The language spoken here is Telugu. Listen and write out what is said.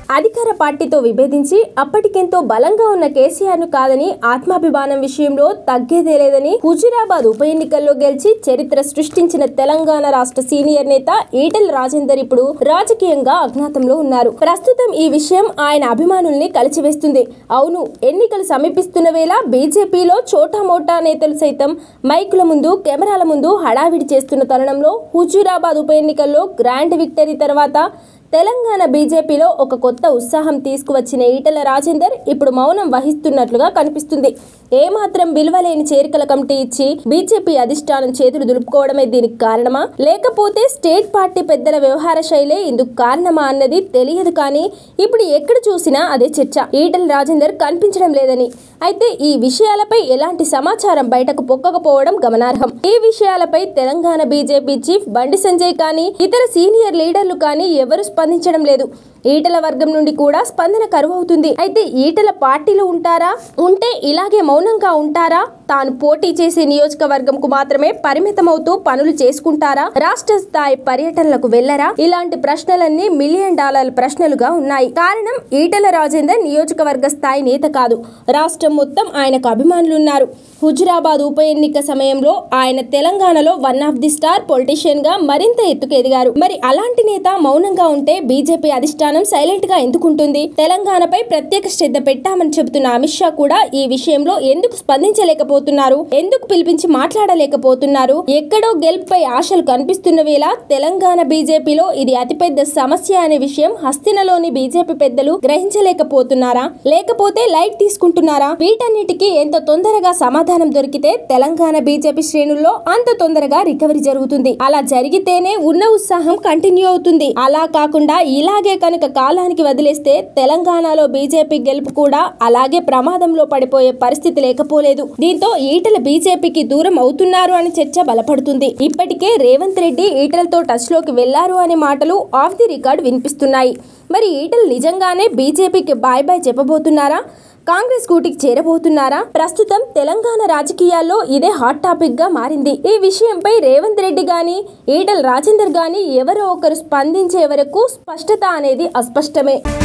అధికార పార్టీతో విభేదించి అప్పటికెంతో బలంగా ఉన్న కేసీఆర్ ను కాదని ఆత్మాభిమానం విషయంలో తగ్గేదే లేదని హుజురాబాద్ ఉప ఎన్నికల్లో గెలిచి చరిత్ర సృష్టించిన తెలంగాణ రాష్ట్ర సీనియర్ నేత ఈటెల రాజేందర్ ఇప్పుడు రాజకీయంగా అజ్ఞాతంలో ఉన్నారు ప్రస్తుతం ఈ విషయం ఆయన అభిమానుల్ని కలిచివేస్తుంది అవును ఎన్నికలు సమీపిస్తున్న వేళ బీజేపీలో చోటా మోటా నేతలు సైతం మైకుల ముందు కెమెరాల ముందు హడావిడి చేస్తున్న తరుణంలో హుజూరాబాద్ ఉప ఎన్నికల్లో గ్రాండ్ విక్టరీ తర్వాత తెలంగాణ బీజేపీలో ఒక కొత్త ఉత్సాహం తీసుకువచ్చిన ఈటెల రాజేందర్ ఇప్పుడు మౌనం వహిస్తున్నట్లుగా కనిపిస్తుంది ఏమాత్రం విలువలేని చేరికల కమిటీ ఇచ్చి బీజేపీ అధిష్టానం చేతులు దులుపుకోవడమే దీనికి కారణమా లేకపోతే స్టేట్ పార్టీ పెద్దల వ్యవహార శైలే ఇందుకు కారణమా అన్నది తెలియదు కానీ ఇప్పుడు ఎక్కడ చూసినా అదే చర్చ ఈటెల రాజేందర్ కనిపించడం లేదని అయితే ఈ విషయాలపై ఎలాంటి సమాచారం బయటకు పొక్కకపోవడం గమనార్హం ఈ విషయాలపై తెలంగాణ బీజేపీ చీఫ్ బండి సంజయ్ కానీ ఇతర సీనియర్ లీడర్లు కానీ ఎవరు స్పందించడం లేదు ఈటల వర్గం నుండి కూడా స్పందన కరువవుతుంది అయితే ఈటల పార్టీలో ఉంటారా ఉంటే ఇలాగే మౌనంగా ఉంటారా తాను పోటీ చేసే నియోజకవర్గంకు మాత్రమే పరిమితమవుతూ పనులు చేసుకుంటారా రాష్ట్ర స్థాయి పర్యటనలకు వెళ్లరా ఇలాంటి ప్రశ్నలన్నీ మిలియన్ డాలర్ల ప్రశ్నలుగా ఉన్నాయి కారణం ఈటల రాజేందర్ నియోజకవర్గ స్థాయి నేత కాదు రాష్ట్రం మొత్తం ఆయనకు అభిమానులున్నారు హుజురాబాద్ ఉప ఎన్నిక సమయంలో ఆయన తెలంగాణలో one of the star politician గా మరింత ఎత్తుకు ఎదిగారు మరి అలాంటి నేత మౌనంగా ఉంటే బీజేపీ అధిష్టానం సైలెంట్ గా ఎందుకుంటుంది తెలంగాణపై ప్రత్యేక శ్రద్ధ పెట్టామని చెబుతున్న అమిత్ షా కూడా ఈ విషయంలో ఎందుకు స్పందించలేకపోతున్నారు ఎందుకు పిలిపించి మాట్లాడలేకపోతున్నారు ఎక్కడో గెలుపుపై ఆశలు కనిపిస్తున్న వేళ తెలంగాణ బీజేపీలో ఇది అతిపెద్ద సమస్య అనే విషయం హస్తినలోని బీజేపీ పెద్దలు గ్రహించలేకపోతున్నారా లేకపోతే లైట్ తీసుకుంటున్నారా వీటన్నిటికీ ఎంత తొందరగా సమాధానం దొరికితే తెలంగాణ బీజేపీ శ్రేణుల్లో అంత తొందరగా రికవరీ జరుగుతుంది అలా జరిగితేనే ఉన్న ఉత్సాహం కంటిన్యూ అవుతుంది అలా కాకుండా ఇలాగే కనుక కాలానికి వదిలేస్తే తెలంగాణలో బీజేపీ గెలుపు కూడా అలాగే ప్రమాదంలో పడిపోయే పరిస్థితి లేకపోలేదు దీంతో ఈటల బీజేపీకి దూరం అవుతున్నారు అనే చర్చ బలపడుతుంది ఇప్పటికే రేవంత్ రెడ్డి ఈటలతో టచ్ లోకి వెళ్లారు అనే మాటలు ఆఫ్ ది రికార్డ్ వినిపిస్తున్నాయి మరి ఈటలు నిజంగానే బీజేపీకి బాయ్ బాయ్ చెప్పబోతున్నారా కాంగ్రెస్ కూటికి చేరబోతున్నారా ప్రస్తుతం తెలంగాణ రాజకీయాల్లో ఇదే హాట్ టాపిక్ గా మారింది ఈ విషయంపై రేవంత్ రెడ్డి గాని ఈటల రాజేందర్ గాని ఎవరో ఒకరు స్పందించే వరకు స్పష్టత అనేది అస్పష్టమే